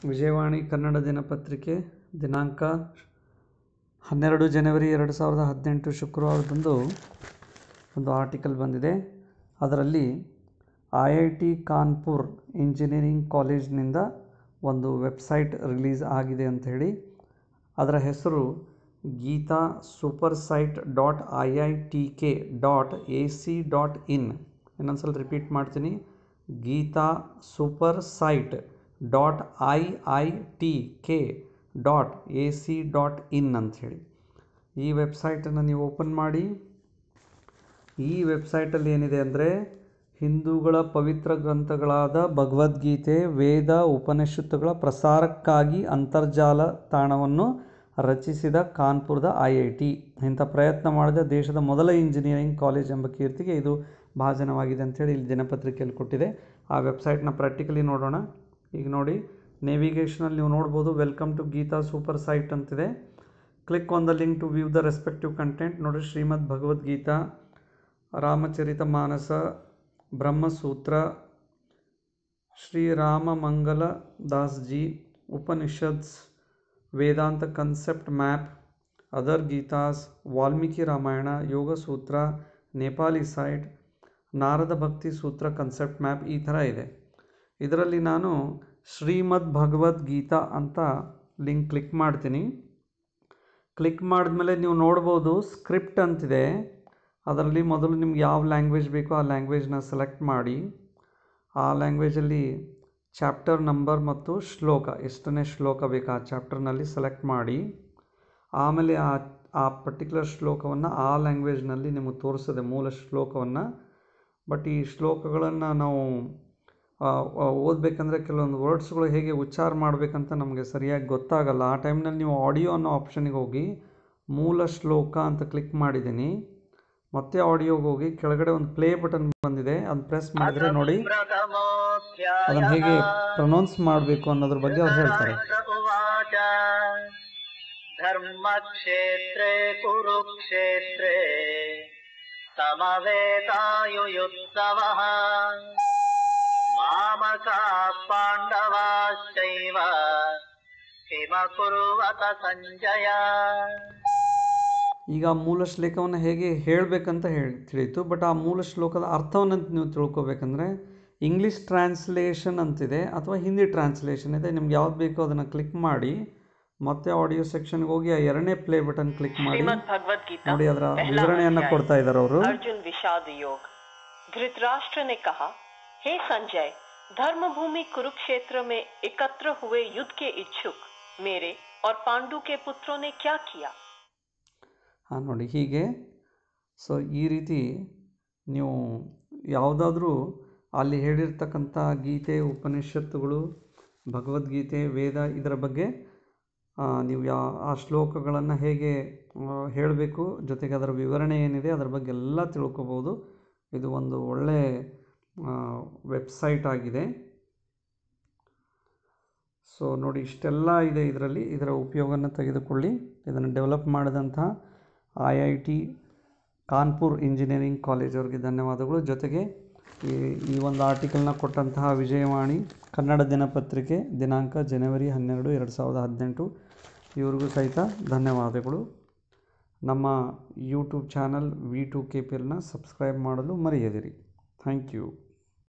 ವಿಜಯವಾಣಿ ಕನ್ನಡ ದಿನಪತ್ರಿಕೆ ದಿನಾಂಕ ಹನ್ನೆರಡು ಜನವರಿ ಎರಡು ಸಾವಿರದ ಹದಿನೆಂಟು ಶುಕ್ರವಾರದಂದು ಒಂದು ಆರ್ಟಿಕಲ್ ಬಂದಿದೆ ಅದರಲ್ಲಿ I I T Kanpur engineering ಕಾಲೇಜಿನಿಂದ ಒಂದು ವೆಬ್ಸೈಟ್ ರಿಲೀಸ್ ಆಗಿದೆ ಅಂತ ಹೇಳಿ ಅದರ ಹೆಸರು Geeta super site dot I I T K dot A C dot in ಇನ್ನೊಂದು ಸಲ ರಿಪೀಟ್ ಮಾಡ್ತೀನಿ Geeta super site dot I I T K dot A C dot in ಅಂಥೇಳಿ ಈ ವೆಬ್ಸೈಟನ್ನು ನೀವು ಓಪನ್ ಮಾಡಿ ಈ ವೆಬ್ಸೈಟಲ್ಲಿ ಏನಿದೆ ಅಂದರೆ ಹಿಂದೂಗಳ ಪವಿತ್ರ ಗ್ರಂಥಗಳಾದ ಭಗವದ್ಗೀತೆ ವೇದ ಉಪನಿಷತ್ತುಗಳ ಪ್ರಸಾರಕ್ಕಾಗಿ ಅಂತರ್ಜಾಲ ತಾಣವನ್ನು ರಚಿಸಿದ ಕಾನ್ಪುರದ ಐ ಐ ಟಿ ಇಂಥ ಪ್ರಯತ್ನ ಮಾಡಿದ ದೇಶದ ಮೊದಲ ಇಂಜಿನಿಯರಿಂಗ್ ಕಾಲೇಜ್ ಎಂಬ ಕೀರ್ತಿಗೆ ಇದು ಭಾಜನವಾಗಿದೆ ಅಂಥೇಳಿ ಇಲ್ಲಿ ದಿನಪತ್ರಿಕೆಯಲ್ಲಿ ಕೊಟ್ಟಿದೆ ಆ ವೆಬ್ಸೈಟ್ನ ಪ್ರಾಕ್ಟಿಕಲಿ ನೋಡೋಣ ಈಗ ನೋಡಿ ನೇವಿಗೇಷನಲ್ಲಿ ನೀವು ನೋಡ್ಬೋದು welcome to Geeta super site ಅಂತಿದೆ click on the link to view the respective content ನೋಡಿ Shrimad Bhagavadgita Ramcharit Manas Brahmasutra Shrirama Mangala Das ji Upanishads Vedanta concept map other Gitas Valmiki Ramayana Yoga Sutra Nepali site Narada ಭಕ್ತಿ ಸೂತ್ರ ಕನ್ಸೆಪ್ಟ್ ಮ್ಯಾಪ್ ಈ ಥರ ಇದೆ ಇದರಲ್ಲಿ ನಾನು ಶ್ರೀಮದ್ ಭಗವದ್ಗೀತಾ ಅಂತ ಲಿಂಕ್ ಕ್ಲಿಕ್ ಮಾಡ್ತೀನಿ ಕ್ಲಿಕ್ ಮಾಡಿದ್ಮೇಲೆ ನೀವು ನೋಡ್ಬೋದು ಸ್ಕ್ರಿಪ್ಟ್ ಅಂತಿದೆ ಅದರಲ್ಲಿ ಮೊದಲು ನಿಮ್ಗೆ ಯಾವ ಲ್ಯಾಂಗ್ವೇಜ್ ಬೇಕೋ ಆ ಲ್ಯಾಂಗ್ವೇಜ್ನ ಸೆಲೆಕ್ಟ್ ಮಾಡಿ ಆ ಲ್ಯಾಂಗ್ವೇಜಲ್ಲಿ ಚಾಪ್ಟರ್ ನಂಬರ್ ಮತ್ತು ಶ್ಲೋಕ ಎಷ್ಟನೇ ಶ್ಲೋಕ ಬೇಕು ಆ ಚಾಪ್ಟರ್ನಲ್ಲಿ ಸೆಲೆಕ್ಟ್ ಮಾಡಿ ಆಮೇಲೆ ಆ ಆ ಪರ್ಟಿಕ್ಯುಲರ್ ಶ್ಲೋಕವನ್ನು ಆ ಲ್ಯಾಂಗ್ವೇಜ್ನಲ್ಲಿ ನಿಮಗೆ ತೋರಿಸ್ತದೆ ಮೂಲ ಶ್ಲೋಕವನ್ನು ಬಟ್ ಈ ಶ್ಲೋಕಗಳನ್ನು ನಾವು ಓದಬೇಕಂದ್ರೆ ಕೆಲವೊಂದು ವರ್ಡ್ಸ್ಗಳು ಹೇಗೆ ಉಚ್ಚಾರ ಮಾಡಬೇಕಂತ ನಮಗೆ ಸರಿಯಾಗಿ ಗೊತ್ತಾಗಲ್ಲ ಆ ಟೈಮ್ನಲ್ಲಿ ನೀವು ಆಡಿಯೋ ಅನ್ನೋ ಆಪ್ಷನಿಗೆ ಹೋಗಿ ಮೂಲ ಶ್ಲೋಕ ಅಂತ ಕ್ಲಿಕ್ ಮಾಡಿದ್ದೀನಿ ಮತ್ತೆ ಆಡಿಯೋಗೆ ಹೋಗಿ ಕೆಳಗಡೆ ಒಂದು ಪ್ಲೇ ಬಟನ್ ಬಂದಿದೆ ಅದು ಪ್ರೆಸ್ ಮಾಡಿದ್ರೆ ನೋಡಿ ಅದನ್ನು ಹೇಗೆ ಪ್ರೊನೌನ್ಸ್ ಮಾಡಬೇಕು ಅನ್ನೋದ್ರ ಬಗ್ಗೆ ಅವ್ರು ಹೇಳ್ತಾರೆ उवाच धर्मक्षेत्रे कुरुक्षेत्रे समवेतायुयुत्सवः मामकाः पाण्डवाश्चैव किमकुर्वत सञ्जय ಈಗ ಆ ಮೂಲ ಶ್ಲೋಕವನ್ನು ಹೇಗೆ ಹೇಳಬೇಕಂತ ಹೇಳಿ ತಿಳಿಯಿತು ಬಟ್ ಆ ಮೂಲ ಶ್ಲೋಕದ ಅರ್ಥವನ್ನು ನೀವು ತಿಳ್ಕೊಬೇಕಂದ್ರೆ ಇಂಗ್ಲೀಷ್ ಟ್ರಾನ್ಸ್ಲೇಷನ್ ಅಂತಿದೆ ಅಥವಾ ಹಿಂದಿ ಟ್ರಾನ್ಸ್ಲೇಷನ್ ಇದೆ ನಿಮ್ಗೆ ಯಾವ್ದು ಬೇಕೋ ಅದನ್ನು ಕ್ಲಿಕ್ ಮಾಡಿ ಮತ್ತೆ ಆಡಿಯೋ ಸೆಕ್ಷನ್ಗೆ ಹೋಗಿ ಆ ಎರಡನೇ ಪ್ಲೇ ಬಟನ್ ಕ್ಲಿಕ್ ಮಾಡಿ श्रीमद् भगवत गीता ನೋಡಿ ಅದರ पहला ವಿವರಣೆಯನ್ನು अध्याय। ಕೊಡ್ತಾ ಇದ್ದಾರೆ ಅವರು अर्जुन विषाद योग धृतराष्ट्र ने कहा हे संजय धर्म भूमि कुरुक्षेत्र में एकत्र हुए युद्ध के इच्छुक मेरे और पांडु के पुत्रों ने क्या किया ಹಾಂ ನೋಡಿ ಹೀಗೆ ಸೊ ಈ ರೀತಿ ನೀವು ಯಾವುದಾದ್ರೂ ಅಲ್ಲಿ ಹೇಳಿರ್ತಕ್ಕಂಥ ಗೀತೆ ಉಪನಿಷತ್ತುಗಳು ಭಗವದ್ಗೀತೆ ವೇದ ಇದರ ಬಗ್ಗೆ ಆ, ನೀವು ಯಾ ಆ ಶ್ಲೋಕಗಳನ್ನು ಹೇಗೆ ಹೇಳಬೇಕು ಜೊತೆಗೆ ಅದರ ವಿವರಣೆ ಏನಿದೆ ಅದರ ಬಗ್ಗೆ ಎಲ್ಲ ತಿಳ್ಕೊಬೋದು ಇದು ಒಂದು ಒಳ್ಳೆ ವೆಬ್ಸೈಟ್ ಆಗಿದೆ ಸೊ ನೋಡಿ ಇಷ್ಟೆಲ್ಲ ಇದೆ ಇದರಲ್ಲಿ ಇದರ ಉಪಯೋಗನ ತೆಗೆದುಕೊಳ್ಳಿ ಇದನ್ನು ಡೆವಲಪ್ ಮಾಡಿದಂತಹ I I T Kanpur engineering college ಅವರಿಗೆ ಧನ್ಯವಾದಗಳು ಜೊತೆಗೆ ಈ ಈ ಒಂದು ಆರ್ಟಿಕಲ್ನ ಕೊಟ್ಟಂತಹ ವಿಜಯವಾಣಿ ಕನ್ನಡ ದಿನಪತ್ರಿಕೆ ದಿನಾಂಕ ಜನವರಿ ಹನ್ನೆರಡು ಎರಡು ಸಾವಿರದ ಹದಿನೆಂಟು ಇವ್ರಿಗೂ ಸಹಿತ ಧನ್ಯವಾದಗಳು ನಮ್ಮ YouTube channel V two K P ಎಲ್ನ ಸಬ್ಸ್ಕ್ರೈಬ್ ಮಾಡಲು ಮರೆಯದಿರಿ ಥ್ಯಾಂಕ್ ಯು